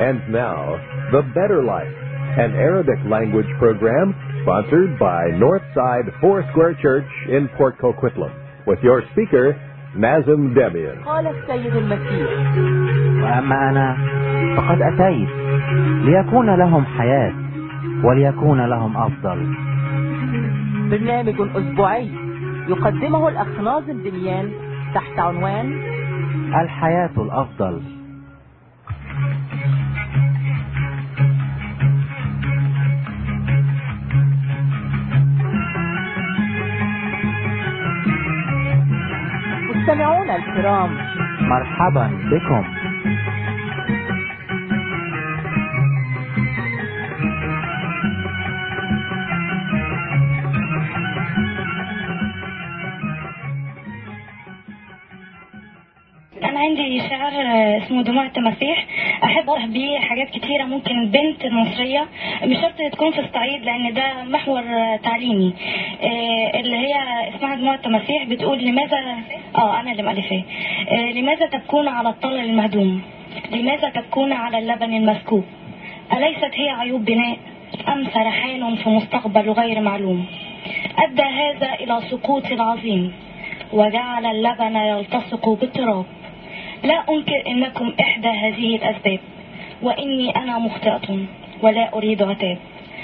And now, The Better Life, an Arabic language program sponsored by Northside Foursquare Church in Port Coquitlam, with your speaker, Nazim Debian. قال السيد المسيح وأما أنا فقد أتيت ليكون لهم حياة وليكون لهم أفضل برنامج أسبوعي يقدمه الأخ ناظم دميان تحت عنوان الحياة الأفضل مستمعونا الكرام مرحبا بكم أنا عندي شعر اسمه دموع التماسيح أحب أوضح بيه حاجات كتيرة ممكن البنت المصرية مش شرط تكون في الصعيد لأن ده محور تعليمي آه، اللي هي اسمها دموع التماسيح بتقول لماذا اه أنا اللي مألفاه آه، لماذا تبكون على الطلل المهدوم لماذا تبكون على اللبن المسكوب أليست هي عيوب بناء أم سرحان في مستقبل غير معلوم أدى هذا إلى سقوط العظيم وجعل اللبن يلتصق بالتراب لا أنكر أنكم إحدى هذه الأسباب وإني أنا مخطئة ولا أريد عتاب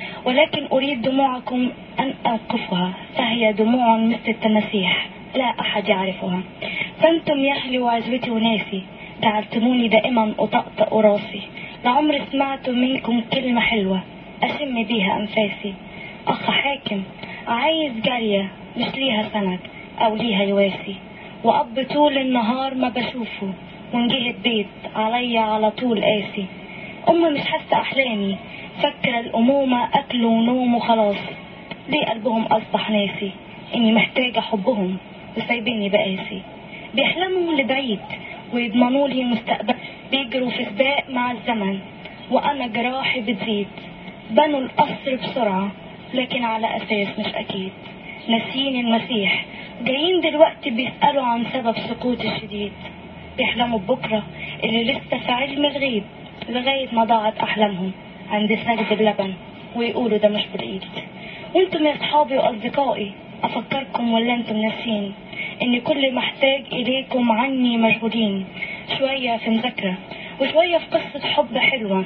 ولكن أريد دموعكم أن أوقفها فهي دموع مثل التماسيح لا أحد يعرفها فأنتم يا أهلي وعزوتي وناسي جعلتموني دائما أطأطأ راسي لعمري سمعت منكم كلمة حلوة أشم بيها أنفاسي أخ حاكم عايز جارية مش ليها سند أو ليها يواسي وأب طول النهار ما بشوفه وإن جه البيت عليا على طول قاسي أم مش حاسة أحلامي فاكرة الأمومة أكل ونوم وخلاص ليه قلبهم أصبح ناسي إني محتاجة حبهم وسايبيني بقاسي بيحلموا لبعيد ويضمنوا لي مستقبل بيجروا في سباق مع الزمن وأنا جراحي بتزيد بنوا القصر بسرعة لكن على أساس مش أكيد ناسيين المسيح جايين دلوقتي بيسألوا عن سبب سقوط الشديد بيحلموا ببكرة اللي لسه في علم الغيب لغاية ما ضاعت أحلامهم عند سجد اللبن ويقولوا ده مش بالإيد وانتم يا صحابي وأصدقائي أفكركم ولا انتم ناسين إن كل محتاج إليكم عني مشغولين شوية في مذاكرة وشوية في قصة حب حلوة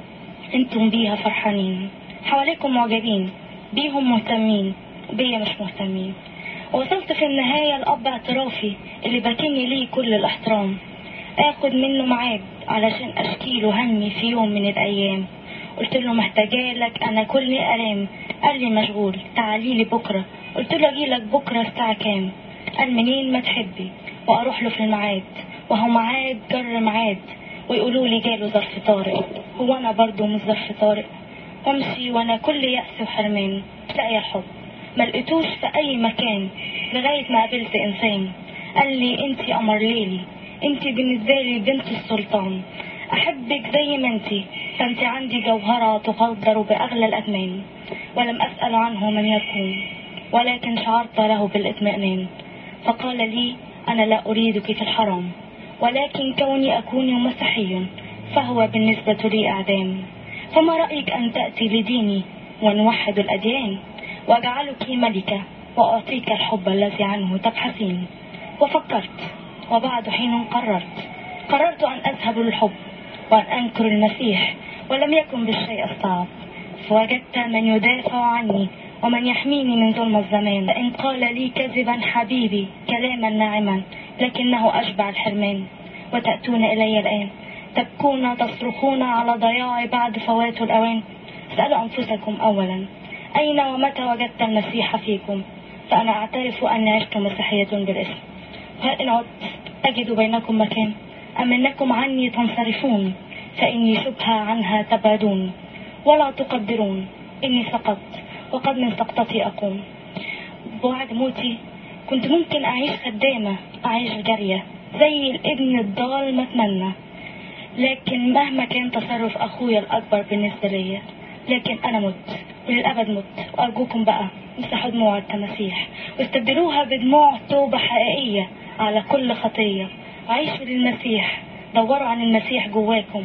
انتم بيها فرحانين حواليكم معجبين بيهم مهتمين بيا مش مهتمين وصلت في النهاية الأب اعترافي اللي باكني ليه كل الاحترام اخد منه ميعاد علشان اشكيله همي في يوم من الايام قلت له محتاجة لك انا كل الام قال لي مشغول تعالي لي بكرة قلت له اجي لك بكرة الساعة كام قال منين ما تحبي واروح له في الميعاد وهو ميعاد جر ميعاد ويقولوا لي جاله ظرف طارئ هو انا برضو مش ظرف طارئ وامشي وانا كل يأس وحرمان مش لاقيه الحب ما لقيتوش في اي مكان لغاية ما قابلت انسان قال لي انتي قمر ليلي انتي بالنسبة لي بنت السلطان احبك زي ما انتي فانتي عندي جوهرة تقدر باغلى الاثمان ولم اسأل عنه من يكون ولكن شعرت له بالاطمئنان فقال لي انا لا اريدك في الحرام ولكن كوني اكون مسيحي فهو بالنسبة لي اعدام فما رأيك ان تأتي لديني ونوحد الاديان واجعلك ملكة واعطيك الحب الذي عنه تبحثين وفكرت وبعد حين قررت قررت أن أذهب للحب وأن أنكر المسيح ولم يكن بالشيء الصعب فوجدت من يدافع عني ومن يحميني من ظلم الزمان إن قال لي كذبا حبيبي كلاما ناعما لكنه أشبع الحرمان وتأتون إلي الآن تبكون تصرخون على ضياعي بعد فوات الأوان اسألوا أنفسكم أولا أين ومتى وجدت المسيح فيكم فأنا أعترف أني عشت مسيحية بالاسم هل إن عدت أجد بينكم مكان أم أنكم عني تنصرفون فإني شبهة عنها تبعدون ولا تقدرون إني سقطت وقد من سقطتي أقوم بعد موتي كنت ممكن أعيش خدامة أعيش جارية زي الابن الضال ما أتمنى لكن مهما كان تصرف أخويا الأكبر بالنسبة ليا لكن أنا مت وللأبد مت وأرجوكم بقى امسحوا دموع التماسيح واستبدلوها بدموع توبة حقيقية على كل خطية عيشوا للمسيح دوروا عن المسيح جواكم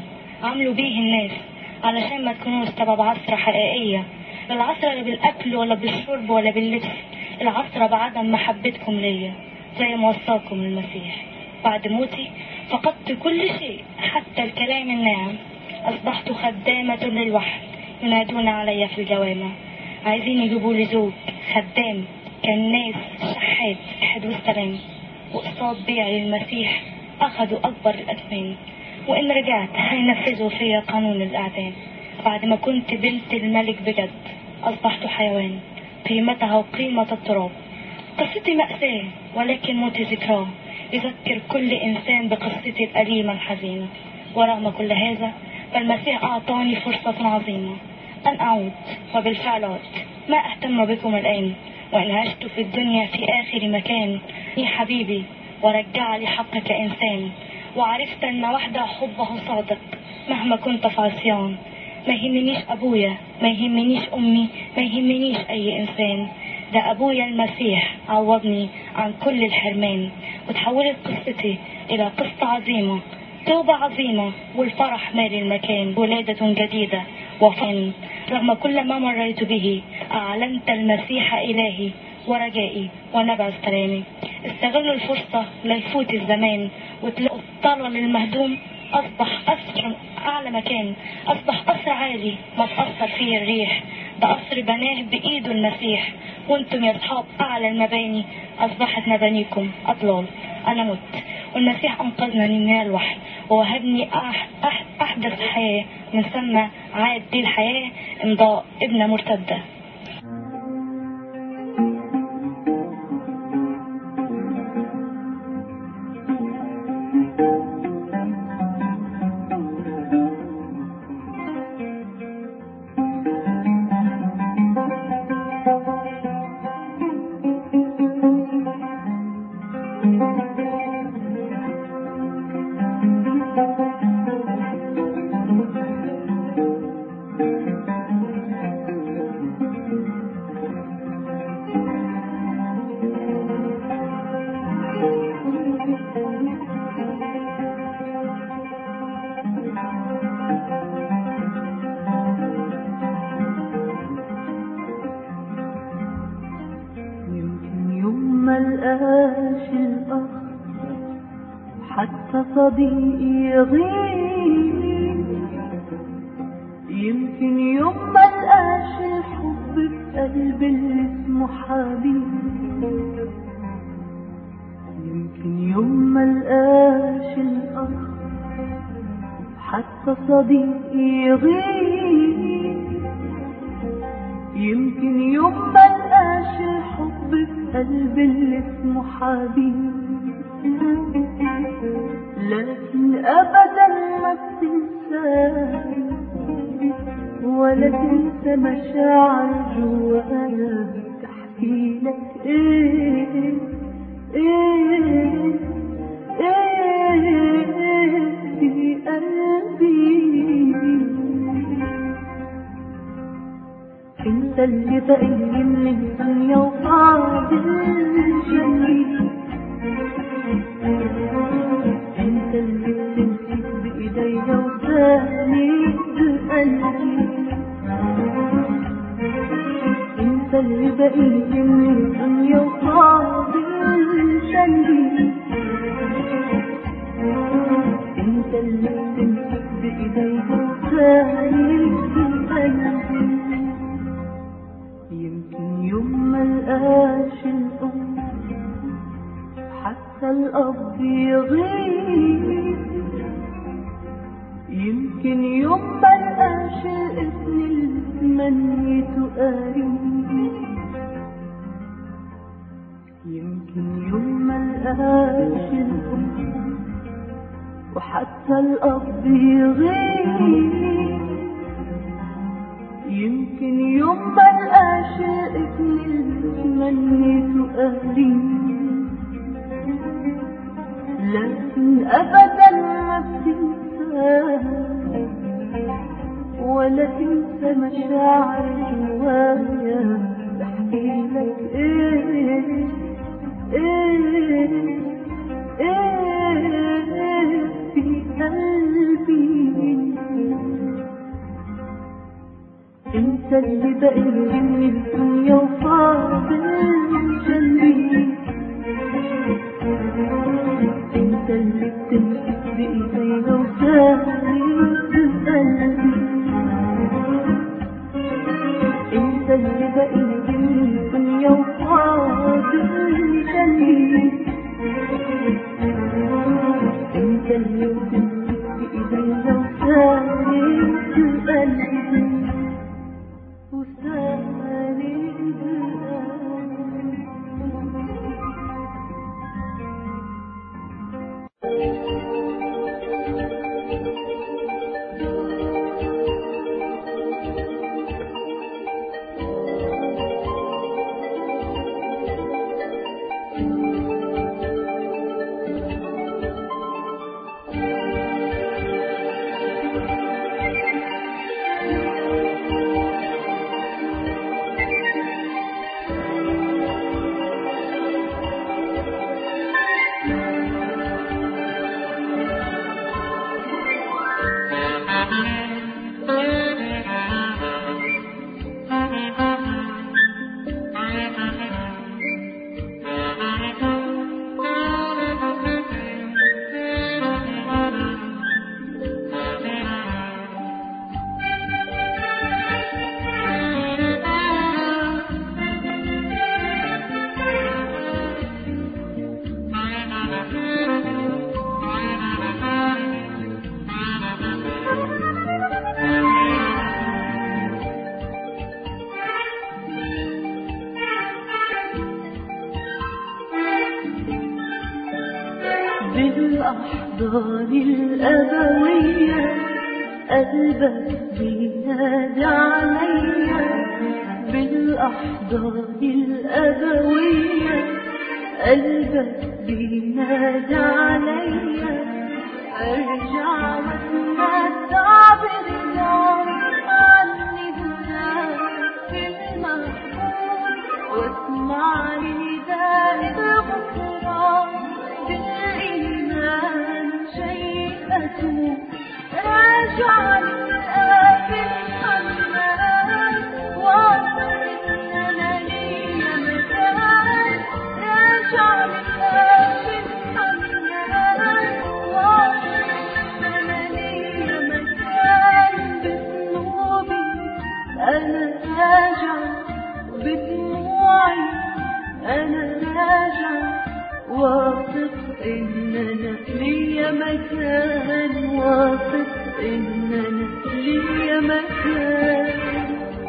عملوا بيه الناس علشان ما تكونوش سبب عثرة حقيقية العثرة لا بالأكل ولا بالشرب ولا باللبس العثرة بعدم محبتكم ليا زي ما وصاكم المسيح بعد موتي فقدت كل شيء حتى الكلام الناعم أصبحت خدامة للوحي ينادون علي في الجوامع عايزين يجيبوا لي زوج خدام كناس شحات أحد والسلام وقصاد بيعي للمسيح أخذوا أكبر الأثمان وإن رجعت هينفذوا فيا قانون الإعدام بعد ما كنت بنت الملك بجد أصبحت حيوان قيمتها وقيمة التراب قصتي مأساة ولكن موتي ذكراه يذكر كل إنسان بقصتي الأليمة الحزينة ورغم كل هذا فالمسيح أعطاني فرصة عظيمة أن أعود وبالفعل عدت ما أهتم بكم الآن وإن عشت في الدنيا في آخر مكان يا حبيبي ورجع لي حقك إنسان وعرفت أن وحده حبه صادق مهما كنت في عصيان ما يهمنيش أبويا ما يهمنيش أمي ما يهمنيش أي إنسان ده أبويا المسيح عوضني عن كل الحرمان وتحولت قصتي إلى قصة عظيمة توبة عظيمة والفرح مالي المكان ولادة جديدة وفن رغم كل ما مريت به أعلنت المسيح إلهي ورجائي ونبع سلامي استغلوا الفرصة ليفوت الزمان وتلاقوا الطلل المهدوم أصبح قصر أعلى مكان أصبح قصر عالي ما تأثر فيه الريح ده قصر بناه بإيده المسيح وانتم يا أصحاب أعلى المباني أصبحت مبانيكم أطلال أنا مت والمسيح أنقذني من الوحي ووهبني أح أح أحدث حياة من ثم عاد دي الحياة إمضاء ابنة مرتدة يمكن يوم ما القاش الأخ حتى صديقي يغيب يمكن يوم ما القاش الحب في قلب اللي اسمه حبيب يمكن يوم ما القاش الأخ حتى صديقي يغيب يمكن يوم ما لقاش الحب في قلب اللي اسمه حبيب لكن ابدا ما بتنساه ولا تنسى مشاعر جوايا تحكي لك ايه ايه ايه في قلبي انت اللي باقي من الدنيا وفاضل شيء انت اللي بتمسك بايديا وتاني بقلبي انت اللي باقي من الدنيا وفاضل شيء انت اللي بتمسك بايديا وتاني بقلبي يمكن يوم ما لقاش الأم حتى الأب يغيب يمكن يوم ما لقاش الابن اللي تمنيته قريب يمكن يوم ما لقاش الأم وحتى الأب يغيب يمكن يوم ما لقاش الابن اللي تمنيته قريب لكن ابدا ما بتنساه ولا تنسى مشاعر جوايا بحكي لك ايه ايه ايه في قلبي انت اللي باقي من الدنيا وفاضل جنبي انت اللي بتمسك بايدينا وثاني بقلبي انت اللي باقي من الدنيا وفاضل جنبي انت اللي بتمسك بايدينا وثاني بقلبي وثاني بقلبي بالأحضان الأبوية قلبك بينادي عليا بالأحضان الأبوية قلبك بينادي عليا أرجع وأتمتع برجعك عني هناك في المحفوظ واسمع نداء الغفران بالإيمان شيئته راجع للآب الحنان واثق إن أنا ليا مكان راجع للآب الحنان واثق إن أنا ليا مكان بذنوبي أنا راجع بدموعي أنا راجع واثق إن أنا ليا مكان واثق إن أنا ليا مكان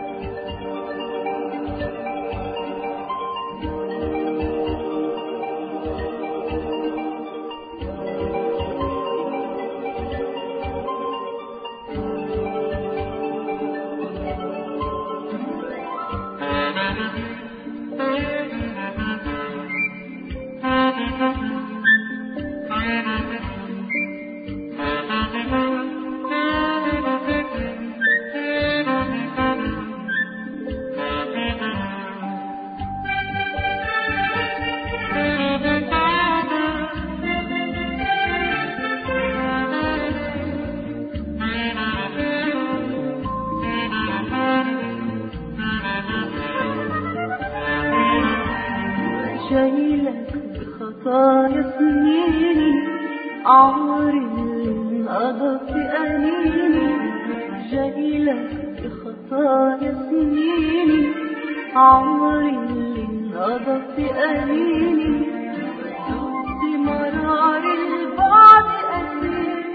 شايلك بخطايا سنيني عمري اللي انقضى في أنيني جايلك بخطايا سنيني عمري اللي انقضى في أنيني ذقت مرار البعد أسير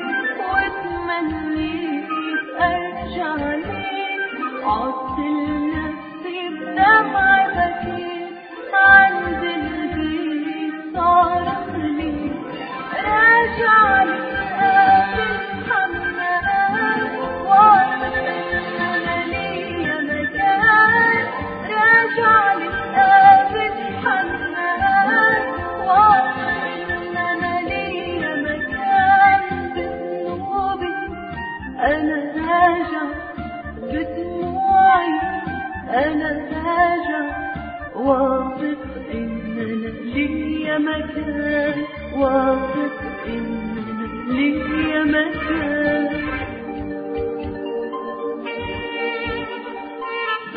وتمنيت أرجع ليك عدت لنفسي بدمع بكيت عند البيت صارخ لي راجع للآب الحنان واثق إن أنا ليا مكان راجع للآب الحنان واثق إن أنا ليا مكان بذنوبي أنا راجع بدموعي أنا راجع واثق إن أنا ليا مكان واثق إن أنا ليا مكان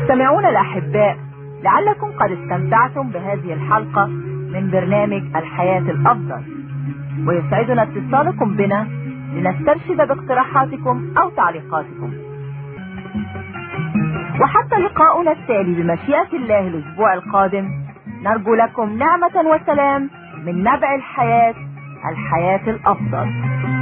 مستمعون الأحباء لعلكم قد استمتعتم بهذه الحلقة من برنامج الحياة الأفضل ويسعدنا اتصالكم بنا لنسترشد باقتراحاتكم أو تعليقاتكم وحتى لقاؤنا التالي بمشيئة الله الأسبوع القادم نرجو لكم نعمة وسلام من نبع الحياة الحياة الأفضل